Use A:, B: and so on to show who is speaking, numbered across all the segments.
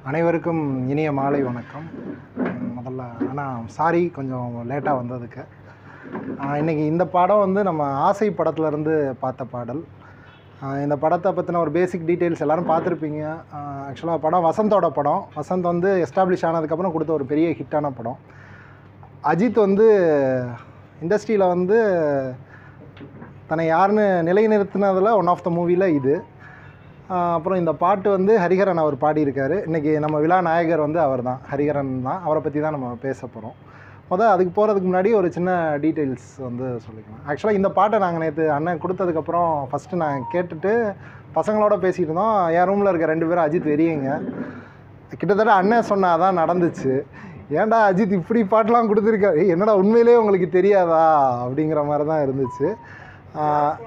A: அனைவருக்கும் இனிய மாலை வணக்கம் உம், முதல்ல ஆனால் சாரி கொஞ்சம் லேட்டாக வந்ததுக்கு ஆஹ், இன்னைக்கு இந்த படம் வந்து நம்ம ஆசை படத்துலேருந்து பார்த்த பாடல் ஆஹ், இந்த படத்தை பற்றின ஒரு பேசிக் டீட்டெயில்ஸ் எல்லாரும் பார்த்துருப்பீங்க ஆக்சுவலாக படம் வசந்தோட படம் வசந்த் வந்து எஸ்டாப்ளிஷ் ஆனதுக்கப்புறம் கொடுத்த ஒரு பெரிய ஹிட்டான படம் அஜித் வந்து இண்டஸ்ட்ரியில் வந்து தன்னை யாருன்னு நிலைநிறுத்தினதில் ஒன் ஆஃப் த மூவியில் இது ஆஹ் அப்புறம் இந்த பாட்டு வந்து ஹரிஹரன் அவர் பாடியிருக்காரு இன்றைக்கி நம்ம விழா நாயகர் வந்து அவர் தான் ஹரிஹரன் தான் அவரை பற்றி தான் நம்ம பேச போகிறோம் முதல் அதுக்கு போகிறதுக்கு முன்னாடி ஒரு சின்ன டீட்டெயில்ஸ் வந்து சொல்லிக்கலாம் ஆக்சுவலாக இந்த பாட்டை நாங்கள் நேற்று அண்ணன் கொடுத்ததுக்கப்புறம் ஃபஸ்ட்டு நான் கேட்டுட்டு பசங்களோட பேசிகிட்டு இருந்தோம் என் ரூமில் இருக்க ரெண்டு பேரும் அஜித் வெறியங்க கிட்டத்தட்ட அண்ணன் சொன்னா தான் நடந்துச்சு ஏன்டா அஜித் இப்படி பாட்டெலாம் கொடுத்துருக்காரு ஏய், என்னடா உண்மையிலேயே உங்களுக்கு தெரியாதா அப்படிங்கிற மாதிரி தான் இருந்துச்சு ஆஹ்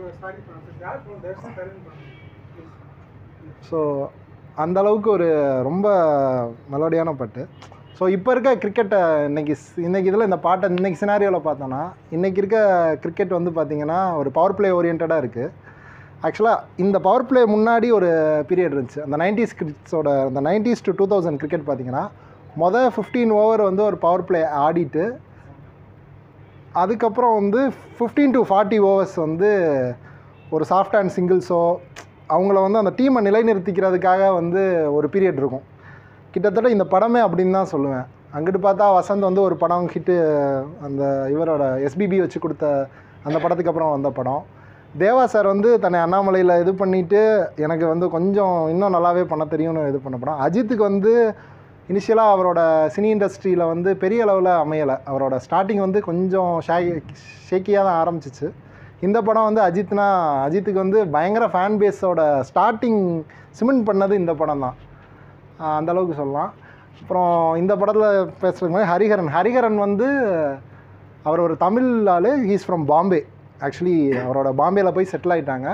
A: ஸோ அந்த அளவுக்கு ஒரு ரொம்ப மெலோடியான பாட்டு ஸோ இப்போ இருக்க கிரிக்கெட்டை இன்னைக்கு ஸ்- இன்னைக்கு இதில் இந்த பாட்டை இன்னைக்கு சினாரியோவில் பார்த்தோன்னா இன்னைக்கு இருக்க கிரிக்கெட் வந்து பார்த்திங்கன்னா ஒரு பவர் பிளே ஓரியன்டாக இருக்குது ஆக்சுவலாக இந்த பவர் பிளே முன்னாடி ஒரு பீரியட் இருந்துச்சு அந்த நைன்டிஸ் கிரிக்ஸோட அந்த nineties to two thousand cricket பார்த்தீங்கன்னா மொதல் ஃபிஃப்டீன் ஓவர் வந்து ஒரு பவர் பிளே ஆடிட்டு அதுக்கப்புறம் வந்து ஃபிஃப்டீன் டு ஃபார்ட்டி ஓவர்ஸ் வந்து ஒரு சாஃப்ட் அண்ட் சிங்கிள்ஸோ அவங்கள வந்து அந்த டீமை நிலைநிறுத்திக்கிறதுக்காக வந்து ஒரு பீரியட் இருக்கும் கிட்டத்தட்ட இந்த படமே அப்படின்னு தான் சொல்லுவேன் அங்கிட்டு பார்த்தா வசந்த் வந்து ஒரு படம் ஹிட்டு அந்த இவரோட எஸ்பிபி வச்சு கொடுத்த அந்த படத்துக்கு அப்புறம் வந்த படம் தேவா சார் வந்து தன்னை அண்ணாமலையில் இது பண்ணிவிட்டு எனக்கு வந்து கொஞ்சம் இன்னும் நல்லாவே பண்ண தெரியும்னு இது பண்ண படம் அஜித்துக்கு வந்து இனிஷியலாக அவரோட சினி இண்டஸ்ட்ரியில் வந்து பெரிய அளவில் அமையலை அவரோட ஸ்டார்டிங் வந்து கொஞ்சம் ஷே ஷேக்கியாக தான் ஆரம்பிச்சிச்சு இந்த படம் வந்து அஜித்னா அஜித்துக்கு வந்து பயங்கர ஃபேன் பேஸோட ஸ்டார்டிங் சிமெண்ட் பண்ணது இந்த படம் தான் ஆஹ் அந்த அளவுக்கு சொல்லலாம் அப்புறம் இந்த படத்தில் பேசுகிறதுக்கு முன்னாடி ஹரிஹரன் ஹரிஹரன் வந்து அவர் ஒரு தமிழ் ஆள் ஹீஸ் ஃப்ரம் பாம்பே ஆக்சுவலி அவரோட பாம்பேயில் போய் செட்டில் ஆயிட்டாங்க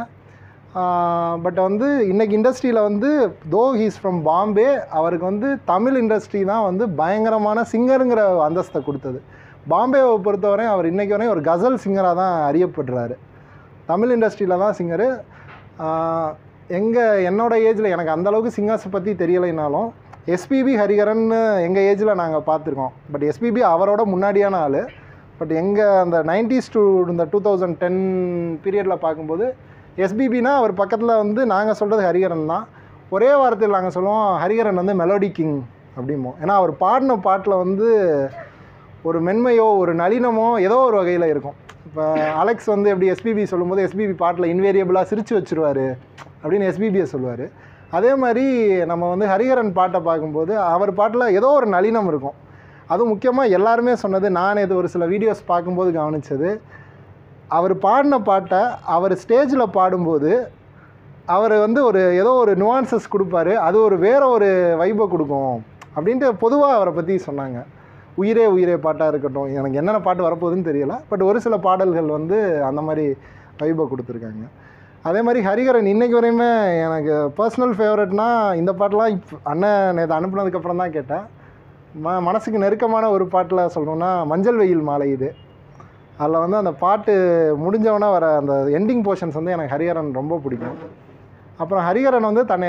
A: பட் வந்து இன்னைக்கு இண்டஸ்ட்ரியில் வந்து தோ ஹீஸ் ஃப்ரம் பாம்பே அவருக்கு வந்து தமிழ் இண்டஸ்ட்ரி தான் வந்து பயங்கரமான சிங்கருங்கிற அந்தஸ்தை கொடுத்தது பாம்பேவை பொறுத்தவரை அவர் இன்னைக்கு வரையும் ஒரு கசல் சிங்கராக தான் அறியப்படுறாரு தமிழ் இண்டஸ்ட்ரியில் தான் சிங்கரு எங்கள் என்னோட ஏஜில் எனக்கு அந்த அளவுக்கு சிங்கர்ஸை பற்றி தெரியலைனாலும் எஸ்பிபி ஹரிஹரன் எங்கள் ஏஜில் நாங்கள் பார்த்துருக்கோம் பட் எஸ்பிபி அவரோட முன்னாடியான ஆள் பட் எங்கள் அந்த நைன்டிஸ் டு இந்த டூ தௌசண்ட் டென் பீரியடில் பார்க்கும்போது எஸ்பிபினா அவர் பக்கத்தில் வந்து நாங்கள் சொல்கிறது ஹரிஹரன் தான் ஒரே வாரத்தில் நாங்கள் சொல்லுவோம் ஹரிஹரன் வந்து மெலோடி கிங் அப்படிம்போம் ஏன்னா அவர் பாடின பாட்டில் வந்து ஒரு மென்மையோ ஒரு நளினமோ ஏதோ ஒரு வகையில் இருக்கும் இப்போ அலெக்ஸ் வந்து எப்படி எஸ்பிபி சொல்லும்போது எஸ்பிபி பாட்டில் இன்வேரியபிளாக சிரித்து வச்சிருவாரு அப்படின்னு எஸ்பிபியை சொல்லுவார் அதே மாதிரி நம்ம வந்து ஹரிஹரன் பாட்டை பார்க்கும்போது அவர் பாட்டில் ஏதோ ஒரு நளினம் இருக்கும் அதுவும் முக்கியமாக எல்லாருமே சொன்னது நான் இது ஒரு சில வீடியோஸ் பார்க்கும்போது கவனித்தது அவர் பாடின பாட்டை அவர் ஸ்டேஜில் பாடும்போது அவர் வந்து ஒரு ஏதோ ஒரு நுவான்சஸ் கொடுப்பாரு அது ஒரு வேற ஒரு வைபை கொடுக்கும் அப்படின்ட்டு பொதுவாக அவரை பற்றி சொன்னாங்க உயிரே உயிரே பாட்டாக இருக்கட்டும் எனக்கு என்னென்ன பாட்டு வரப்போகுதுன்னு தெரியல பட் ஒரு சில பாடல்கள் வந்து அந்த மாதிரி வைபை கொடுத்துருக்காங்க அதே மாதிரி ஹரிஹரன் இன்னைக்கு வரையுமே எனக்கு பர்சனல் ஃபேவரட்னா இந்த பாட்டெலாம் இப்போ அண்ணன் நேற்று அனுப்புனதுக்கப்புறம் தான் கேட்டேன் ம மனசுக்கு நெருக்கமான ஒரு பாட்டில் சொல்லணும்னா மஞ்சள் வெயில் மாலை இது அதில் வந்து அந்த பாட்டு முடிஞ்சவொன்னே வர அந்த எண்டிங் போர்ஷன்ஸ் வந்து எனக்கு ஹரிஹரன் ரொம்ப பிடிக்கும் அப்புறம் ஹரிஹரன் வந்து தன்னை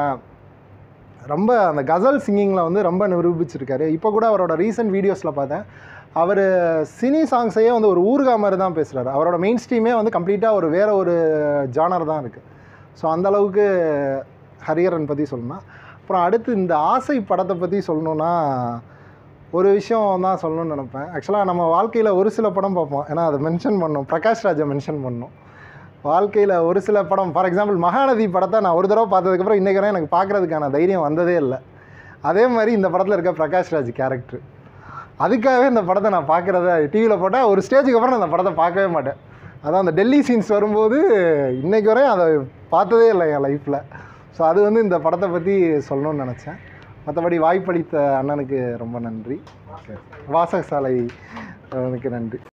A: ரொம்ப அந்த கசல் சிங்கிங்கில் வந்து ரொம்ப நிரூபிச்சிருக்காரு இப்போ கூட அவரோட ரீசெண்ட் வீடியோஸில் பார்த்தேன் அவர் சினி சாங்ஸையே வந்து ஒரு ஊர்கா மாதிரி தான் பேசுகிறாரு அவரோட மெயின் ஸ்ட்ரீமே வந்து கம்ப்ளீட்டாக ஒரு வேற ஒரு ஜானர் தான் இருக்குது ஸோ அந்த அளவுக்கு ஹரிஹரன் பற்றி சொல்லணும் அப்புறம் அடுத்து இந்த ஆசை படத்தை பற்றி சொல்லணுன்னா ஒரு விஷயம் தான் சொல்லணும்னு நினைப்பேன் ஆக்சுவலாக நம்ம வாழ்க்கையில் ஒரு சில படம் பார்ப்போம் ஏன்னா அதை மென்ஷன் பண்ணோம் பிரகாஷ் ராஜை மென்ஷன் பண்ணோம் வாழ்க்கையில் ஒரு சில படம் ஃபார் எக்ஸாம்பிள் மகாநதி படத்தை நான் ஒரு தடவை பார்த்ததுக்கப்புறம் இன்றைக்கி வரை எனக்கு பார்க்குறதுக்கான தைரியம் வந்ததே இல்லை அதே மாதிரி இந்த படத்தில் இருக்க பிரகாஷ் ராஜ் கேரக்டர் அதுக்காகவே இந்த படத்தை நான் பார்க்குறத டிவியில் போட்டால் ஒரு ஸ்டேஜுக்கு அப்புறம் நான் அந்த படத்தை பார்க்கவே மாட்டேன் அதான் அந்த டெல்லி சீன்ஸ் வரும்போது இன்றைக்கு வரையும் அதை பார்த்ததே இல்லை என் லைஃப்பில் ஸோ அது வந்து இந்த படத்தை பற்றி சொல்லணும்னு நினச்சேன் மற்றபடி வாய்ப்பளித்த அண்ணனுக்கு ரொம்ப நன்றி வாசகசாலை அண்ணனுக்கு நன்றி